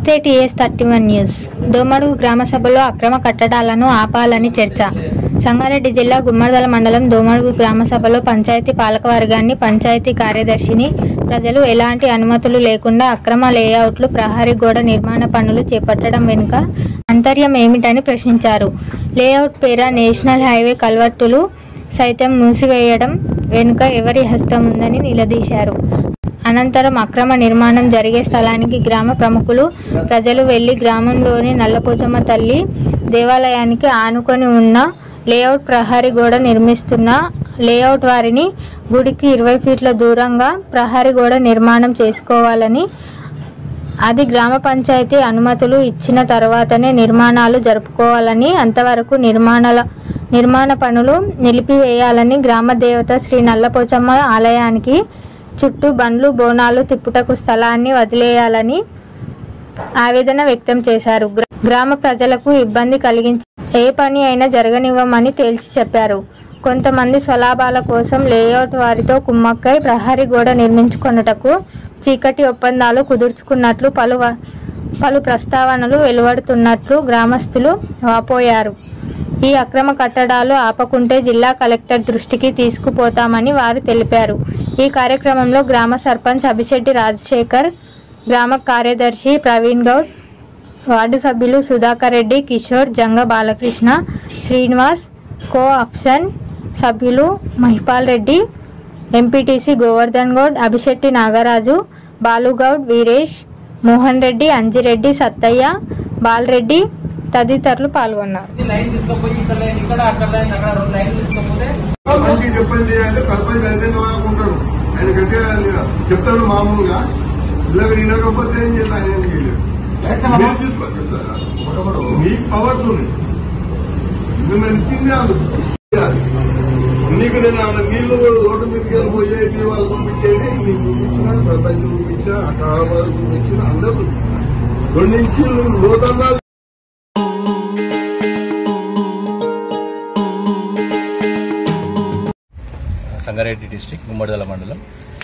నమస్తే TS thirty one news Domadugu గ్రామ సభలో అక్రమ కట్టడాలను ఆపాలని చర్చ సంగారెడ్డి జిల్లా గుమ్మడిదల మండలం దోమడుగు గ్రామ సభలో పంచాయతీ పాలకవర్గాన్ని పంచాయతీ కార్యదర్శిని ప్రజలు ఎలాంటి అనుమతులు లేకుండా అక్రమ లేఅవుట్లు ప్రహరీ గోడ నిర్మాణ పనులు చేపట్టడం వెనుక అంతర్యం ఏమిటని ప్రశ్నించారు లేఅవుట్ పేర నేషనల్ హైవే కల్వర్టులు సైతం మూసివేయడం వెనుక ఎవరి హస్తం ఉందని నిలదీశారు అనంతరం అక్రమ నిర్మాణం జరిగే స్థలానికి గ్రామ ప్రముఖులు ప్రజలు వెళ్లి గ్రామంలోని నల్లపోచమ్మ తల్లి దేవాలయానికి ఆనుకొని ఉన్న లేఅవుట్ ప్రహరీ గోడ నిర్మిస్తున్న లేఅవుట్ వారిని గుడికి ఇరవై ఫీట్ల దూరంగా ప్రహరీ గోడ నిర్మాణం చేసుకోవాలని అది గ్రామ పంచాయతీ అనుమతులు ఇచ్చిన తర్వాతనే నిర్మాణాలు జరుపుకోవాలని అంతవరకు నిర్మాణాల నిర్మాణ పనులు నిలిపివేయాలని గ్రామ దేవత శ్రీ నల్లపోచమ్మ ఆలయానికి చుట్టూ బండ్లు బోనాలు తిప్పుటకు స్థలాన్ని వదిలేయాలని ఆవేదన వ్యక్తం చేశారు గ్రా- గ్రామ ప్రజలకు ఇబ్బంది కలిగించి ఏ పని అయినా జరగనివ్వమని తేల్చి చెప్పారు కొంతమంది స్వలాభాల కోసం లేఅవుట్ వారితో కుమ్మక్కై ప్రహరీ గోడ నిర్మించుకొనుటకు చీకటి ఒప్పందాలు కుదుర్చుకున్నట్లు పలు వ- పలు ప్రస్తావనలు వెలువడుతున్నట్లు గ్రామస్తులు వాపోయారు ఈ అక్రమ కట్టడాలు ఆపకుంటే జిల్లా కలెక్టర్ దృష్టికి తీసుకుపోతామని వారు తెలిపారు ఈ కార్యక్రమంలో గ్రామ సర్పంచ్ అభిశెట్టి రాజశేఖర్ గ్రామ కార్యదర్శి ప్రవీణ్ గౌడ్ వార్డు సభ్యులు సుధాకర్ రెడ్డి కిషోర్ జంగ బాలకృష్ణ శ్రీనివాస్ కో ఆప్షన్ సభ్యులు మహిపాల్ రెడ్డి ఎంపీటీసీ గోవర్ధన్ గౌడ్ అభిశెట్టి నాగరాజు బాలుగౌడ్ వీరేష్ మోహన్ రెడ్డి అంజిరెడ్డి సత్తయ్య బాలరెడ్డి తదితరులు పాల్గొన్నారు లైన్ తీసుకుపోయి ఇక్కడ లైన్ ఇక్కడ అక్కడ లైన్ అక్కడ రెండు లైన్లు తీసుకపోతే మంచి చెప్పండి అంటే సర్పంచ్ అయితే ఉంటాడు ఆయన గట్టిగా చెప్తాడు మామూలుగా ఇలా వినకపోతే ఏం చేయాలి ఆయన ఏం చేయలేడు మీరు తీసుకోండి మీకు పవర్స్ ఉన్నాయి ఇది నేను ఇచ్చింది అందుకు నీకు నేను ఆడ నీళ్లు రోడ్డు మీదకి వెళ్ళిపోయేటి వాళ్ళు పంపించేది నీకు చూపించిన సర్పంచ్ చూపించిన అక్కడ చూపించిన అందరూ చూపించిన రెండు ఇంచులు లోతల్లా సంగారెడ్డి డిస్టిక్ గుమ్మడిదల మండలం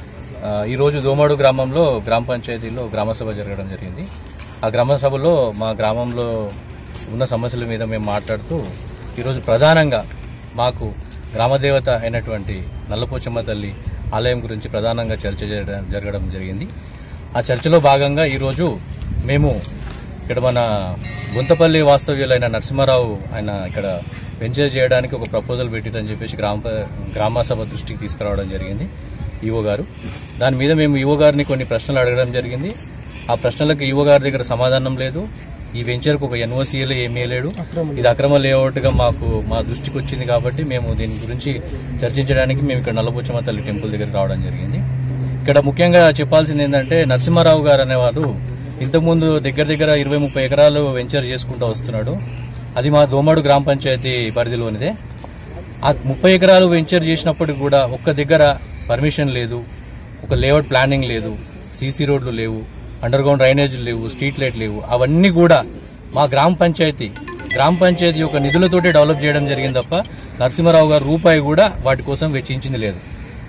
ఆ, ఈరోజు దోమాడు గ్రామంలో గ్రామ పంచాయతీలో గ్రామ సభ జరగడం జరిగింది ఆ గ్రామ సభలో మా గ్రామంలో ఉన్న సమస్యల మీద మేము మాట్లాడుతూ ఈరోజు ప్రధానంగా మాకు గ్రామదేవత అయినటువంటి నల్లపోచమ్మ తల్లి ఆలయం గురించి ప్రధానంగా చర్చ జరగడం జరగడం జరిగింది ఆ చర్చలో భాగంగా ఈరోజు మేము ఇక్కడ మన గుంతపల్లి వాస్తవ్యులైన నరసింహారావు ఆయన ఇక్కడ వెంచర్ చేయడానికి ఒక ప్రపోజల్ పెట్టిరని చెప్పేసి గ్రామ గ్రామ సభ దృష్టికి తీసుకురావడం జరిగింది ఈవో గారు దాని మీద మేము ఈవో గారిని కొన్ని ప్రశ్నలు అడగడం జరిగింది ఆ ప్రశ్నలకు ఈవో గారి దగ్గర సమాధానం లేదు ఈ వెంచర్కు ఒక ఎన్ఓసీఏలో ఏమీ లేడు ఇది అక్రమ లేఅవుట్గా మాకు మా దృష్టికి వచ్చింది కాబట్టి మేము దీని గురించి చర్చించడానికి మేము ఇక్కడ నల్లపోచమ్మ తల్లి టెంపుల్ దగ్గర రావడం జరిగింది ఇక్కడ ముఖ్యంగా చెప్పాల్సింది ఏంటంటే నరసింహారావు గారు అనేవాడు ఇంతకుముందు దగ్గర దగ్గర ఇరవై ముప్పై ఎకరాలు వెంచర్ చేసుకుంటూ వస్తున్నాడు అది మా దోమాడు గ్రామ పంచాయతీ పరిధిలోనిదే ఆ ముప్పై ఎకరాలు వెంచర్ చేసినప్పటికి కూడా ఒక్క దగ్గర పర్మిషన్ లేదు ఒక లేఅవుట్ ప్లానింగ్ లేదు సీసీ రోడ్లు లేవు అండర్ గ్రౌండ్ డ్రైనేజీలు లేవు స్ట్రీట్ లైట్ లేవు అవన్నీ కూడా మా గ్రామ పంచాయతీ గ్రామ పంచాయతీ యొక్క నిధులతోటి డెవలప్ చేయడం జరిగింది తప్ప నరసింహారావు గారు రూపాయి కూడా వాటి కోసం వెచ్చించింది లేదు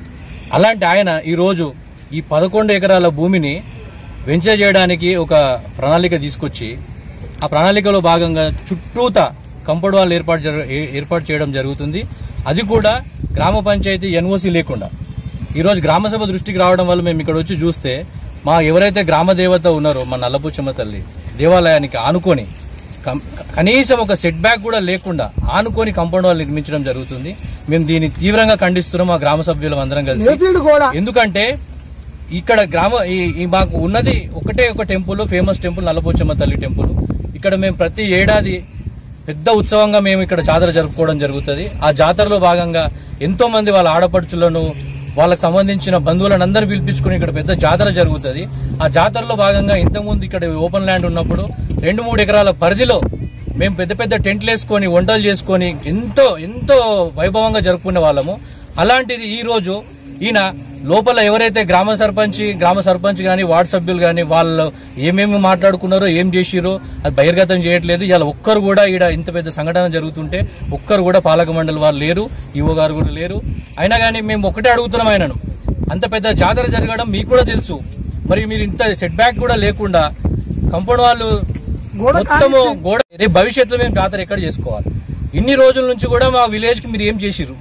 అలాంటి ఆయన ఈరోజు ఈ పదకొండు ఎకరాల భూమిని వెంచర్ చేయడానికి ఒక ప్రణాళిక తీసుకొచ్చి ఆ ప్రణాళికలో భాగంగా చుట్టూత కంపౌండ్ వాల్ ఏర్పాటు జర- ఏ- ఏర్పాటు చేయడం జరుగుతుంది అది కూడా గ్రామ పంచాయతీ ఎన్ఓసి లేకుండా ఈరోజు గ్రామసభ దృష్టికి రావడం వల్ల మేము ఇక్కడ వచ్చి చూస్తే మా ఎవరైతే గ్రామ దేవత ఉన్నారో మా నల్లపుచ్చమ్మ తల్లి దేవాలయానికి ఆనుకొని కం- కనీసం ఒక సెట్ బ్యాక్ కూడా లేకుండా ఆనుకొని కంపౌండ్ వాల్ నిర్మించడం జరుగుతుంది మేము దీన్ని తీవ్రంగా ఖండిస్తున్నాం మా గ్రామ సభ్యులం అందరం కలిసి ఎందుకంటే ఇక్కడ గ్రామ ఈ- ఈ మాకు ఉన్నది ఒకటే ఒక టెంపుల్ ఫేమస్ టెంపుల్ నల్లపోచమ్మ తల్లి టెంపుల్ ఇక్కడ మేము ప్రతి ఏడాది పెద్ద ఉత్సవంగా మేము ఇక్కడ జాతర జరుపుకోవడం జరుగుతుంది ఆ జాతరలో భాగంగా ఎంతో మంది వాళ్ళ ఆడపడుచులను వాళ్ళకి సంబంధించిన బంధువులను అందరూ పిలిపించుకుని ఇక్కడ పెద్ద జాతర జరుగుతుంది ఆ జాతరలో భాగంగా ఇంతకుముందు ఇక్కడ ఓపెన్ ల్యాండ్ ఉన్నప్పుడు రెండు మూడు ఎకరాల పరిధిలో మేము పెద్ద పెద్ద టెంట్లు వేసుకొని వంటలు చేసుకొని ఎంతో ఎంతో వైభవంగా జరుపుకునే వాళ్ళము అలాంటిది ఈ రోజు ఈయన లోపల ఎవరైతే గ్రామ సర్పంచ్ గ్రామ సర్పంచ్ గాని వార్డు సభ్యులు గాని వాళ్ళు ఏమేమి మాట్లాడుకున్నారో ఏం చేసిరో అది బహిర్గతం చేయట్లేదు ఇలా ఒక్కరు కూడా ఈడ ఇంత పెద్ద సంఘటన జరుగుతుంటే ఒక్కరు కూడా పాలక మండలి వాళ్ళు లేరు ఈవో గారు కూడా లేరు అయినా కానీ మేము ఒకటే అడుగుతున్నాం ఆయనను అంత పెద్ద జాతర జరగడం మీకు కూడా తెలుసు మరి మీరు ఇంత సెట్ బ్యాక్ కూడా లేకుండా కంపౌండ్ వాళ్ళు మొత్తము గోడ రేపు భవిష్యత్తులో మేము జాతర ఎక్కడ చేసుకోవాలి ఇన్ని రోజుల నుంచి కూడా మా విలేజ్ కి మీరు ఏం చేసిర్రు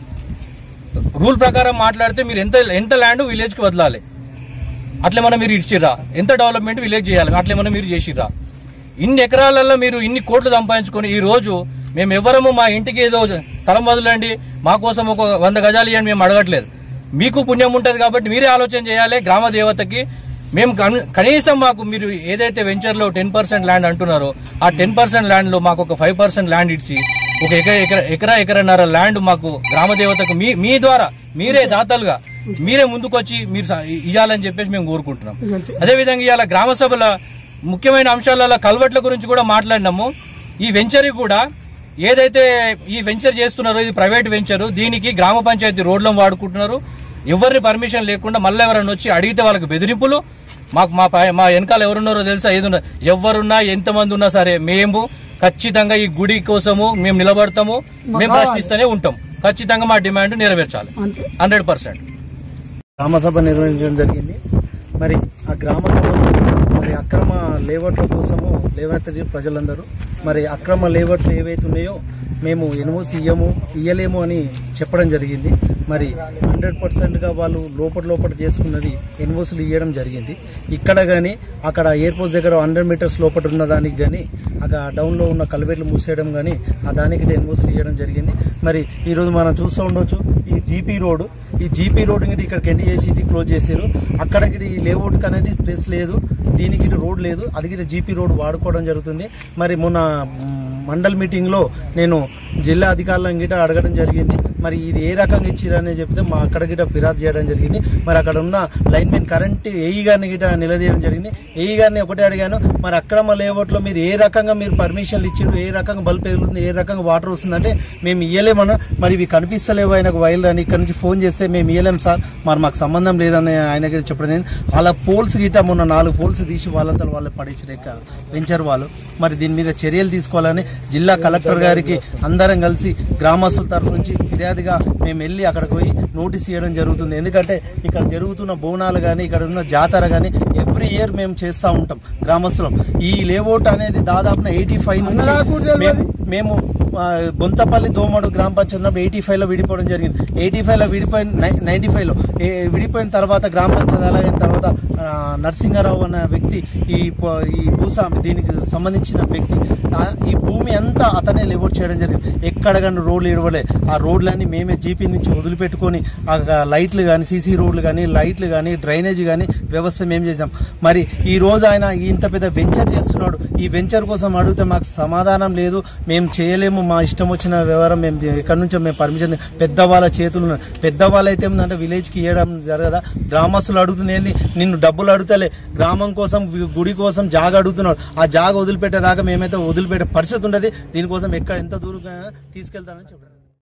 రూల్ ప్రకారం మాట్లాడితే మీరు ఎంత ఎంత ల్యాండ్ విలేజ్ కి వదలాలి అట్లేమన్నా మీరు ఇచ్చిర్రా ఎంత డెవలప్మెంట్ విలేజ్ చేయాలి అట్లేమన్నా మీరు చేసిర్రా ఇన్ని ఎకరాలలో మీరు ఇన్ని కోట్లు సంపాదించుకొని ఈ రోజు మేము ఎవరము మా ఇంటికి ఏదో స్థలం వదలండి మా కోసం ఒక వంద గజాలు ఇవ్వండి మేము అడగట్లేదు మీకు పుణ్యం ఉంటది కాబట్టి మీరే ఆలోచన చేయాలి గ్రామ దేవతకి మేము కన్- కనీసం మాకు మీరు ఏదైతే వెంచర్ లో టెన్ పర్సెంట్ ల్యాండ్ అంటున్నారో ఆ టెన్ పర్సెంట్ ల్యాండ్ లో మాకు ఒక ఫైవ్ పర్సెంట్ ల్యాండ్ ఇచ్చి ఒక ఎకర ఎకర ఎకరా ఎకరన్నర ల్యాండ్ మాకు గ్రామ దేవతకు మీ మీ ద్వారా మీరే దాతలుగా మీరే ముందుకొచ్చి మీరు స- ఇవ్వాలని చెప్పేసి మేము కోరుకుంటున్నాం అదేవిధంగా ఇవాళ గ్రామ సభల ముఖ్యమైన అంశాలలో కల్వట్ల గురించి కూడా మాట్లాడినాము ఈ వెంచర్ కూడా ఏదైతే ఈ వెంచర్ చేస్తున్నారో ఇది ప్రైవేట్ వెంచర్ దీనికి గ్రామ పంచాయతీ రోడ్లను వాడుకుంటున్నారు ఎవరిని పర్మిషన్ లేకుండా మళ్ళీ ఎవరైనా వచ్చి అడిగితే వాళ్ళకి బెదిరింపులు మాకు మా పై- మా వెనకాల ఎవరున్నారో తెలుసా ఏదున్నా ఎవరున్నా ఎంతమంది ఉన్నా సరే మేము ఖచ్చితంగా ఈ గుడి కోసము మేము నిలబడతాము మేము ప్రశ్నిస్తూనే ఉంటాం ఖచ్చితంగా మా డిమాండ్ నెరవేర్చాలి హండ్రెడ్ పర్సెంట్ గ్రామసభ నిర్వహించడం జరిగింది మరి ఆ గ్రామ సభలో మరి అక్రమ లేఅవుట్ల కోసము లేవనెత్తి ప్రజలందరూ మరి అక్రమ లేఅవుట్లు ఏవైతే ఉన్నాయో మేము ఎన్ఓసి ఇయ్యము ఇయ్యలేము అని చెప్పడం జరిగింది మరి హండ్రెడ్ పర్సెంట్గా వాళ్ళు లోపల లోపల చేసుకున్నది ఎన్ఓసీలు ఇవ్వడం జరిగింది ఇక్కడ కానీ అక్కడ ఎయిర్పోర్ట్ దగ్గర హండ్రెడ్ మీటర్స్ లోపల ఉన్న దానికి కానీ అక్కడ డౌన్లో ఉన్న కల్వెట్లు మూసేయడం కానీ ఆ దానికి ఎన్ఓసీలు ఇవ్వడం జరిగింది మరి ఈరోజు మనం చూస్తూ ఉండొచ్చు ఈ జీపీ రోడ్ ఈ జీపీ రోడ్ గిట్ట ఇక్కడికి ఎండి చేసి ఇది క్లోజ్ చేశారు అక్కడికి ఈ లేఅవుట్ అనేది ప్లేస్ లేదు దీనికి ఇటు రోడ్ లేదు అది గిట్ట జీపీ రోడ్ వాడుకోవడం జరుగుతుంది మరి మొన్న మ్, మండల్ మీటింగ్ లో నేను జిల్లా అధికారులను గిట్ట అడగడం జరిగింది మరి ఇది ఏ రకంగా ఇచ్చిరని చెప్తే మా అక్కడ గిట్ట ఫిర్యాదు చేయడం జరిగింది మరి అక్కడ ఉన్న లైన్ మెయిన్ కరెంట్ ఏఈ గారిని గిట్ట నిలదీయడం జరిగింది ఏఈ గారిని ఒకటే అడిగాను మరి అక్రమ లేఅవుట్ లో మీరు ఏ రకంగా మీరు పర్మిషన్లు ఇచ్చిరు ఏ రకంగా బల్బ్ పెరుగుతుంది ఏ రకంగా వాటర్ వస్తుందంటే మేము ఇయ్యలేమన్నా మరి ఇవి కనిపిస్తలేవు ఆయనకు వైల్ అని ఇక్కడ నుంచి ఫోన్ చేస్తే మేము ఇయ్యలేం సార్ మరి మాకు సంబంధం లేదని ఆయన గిట్ట చెప్పడం జరిగింది. అలా పోల్స్ గిట్ట మొన్న నాలుగు పోల్స్ తీసి వాళ్ళంతా వాళ్ళు పడేసిరేక వెంచర్ వాళ్ళు మరి దీని మీద చర్యలు తీసుకోవాలని జిల్లా కలెక్టర్ గారికి అందరం కలిసి గ్రామస్తుల తరఫు నుంచి ఫిర్యాదుగా మేము వెళ్ళి అక్కడికి పోయి నోటీస్ ఇవ్వడం జరుగుతుంది ఎందుకంటే ఇక్కడ జరుగుతున్న బోనాలు కానీ ఇక్కడ ఉన్న జాతర కానీ ఎవ్రీ ఇయర్ మేము చేస్తూ ఉంటాం గ్రామస్తులం ఈ లేఅవుట్ అనేది దాదాపు ఎయిటీ ఫైవ్ నుంచి మేము- మేము ఆ, బొంతపల్లి దోమడు గ్రామ పంచాయతీ ఉన్నప్పుడు ఎయిటీ ఫైవ్ లో విడిపోవడం జరిగింది ఎయిటీ ఫైవ్ లో విడిపోయిన నైన్టీ ఫైవ్ లో ఏ- విడిపోయిన తర్వాత గ్రామ పంచాయతీ అలాగే తర్వాత ఆ, నరసింహారావు అన్న వ్యక్తి ఈ ప- ఈ భూస్వామి దీనికి సంబంధించిన వ్యక్తి ఆ, ఈ భూమి అంతా అతనే లేఅవుట్ చేయడం జరిగింది ఎక్కడ కానీ రోడ్లు ఇడవలే ఆ రోడ్లన్నీ మేమే జీపీ నుంచి వదిలిపెట్టుకొని ఆ లైట్లు కానీ సీసీ రోడ్లు కానీ లైట్లు కానీ డ్రైనేజ్ కానీ వ్యవస్థ మేము చేసాం మరి ఈ రోజు ఆయన ఇంత పెద్ద వెంచర్ చేస్తున్నాడు ఈ వెంచర్ కోసం అడిగితే మాకు సమాధానం లేదు మేము చేయలేము మా ఇష్టం వచ్చిన వ్యవహారం మేము ఎక్కడి నుంచో మేము పర్మిషన్ పెద్దవాళ్ళ చేతులు ఉన్నాయి. పెద్దవాళ్ళు అయితే ఏంటంటే విలేజ్ కి ఇవ్వడం జరగదా గ్రామస్తులు అడుగుతుంది నిన్ను డబ్బులు అడుగుతలే గ్రామం కోసం గుడి కోసం జాగ అడుగుతున్నాడు ఆ జాగ వదిలిపెట్టేదాకా మేమైతే వదిలిపెట్టే పరిస్థితి ఉండదు దీనికోసం ఎక్కడ ఎంత దూరం తీసుకెళ్తామని చెప్పారు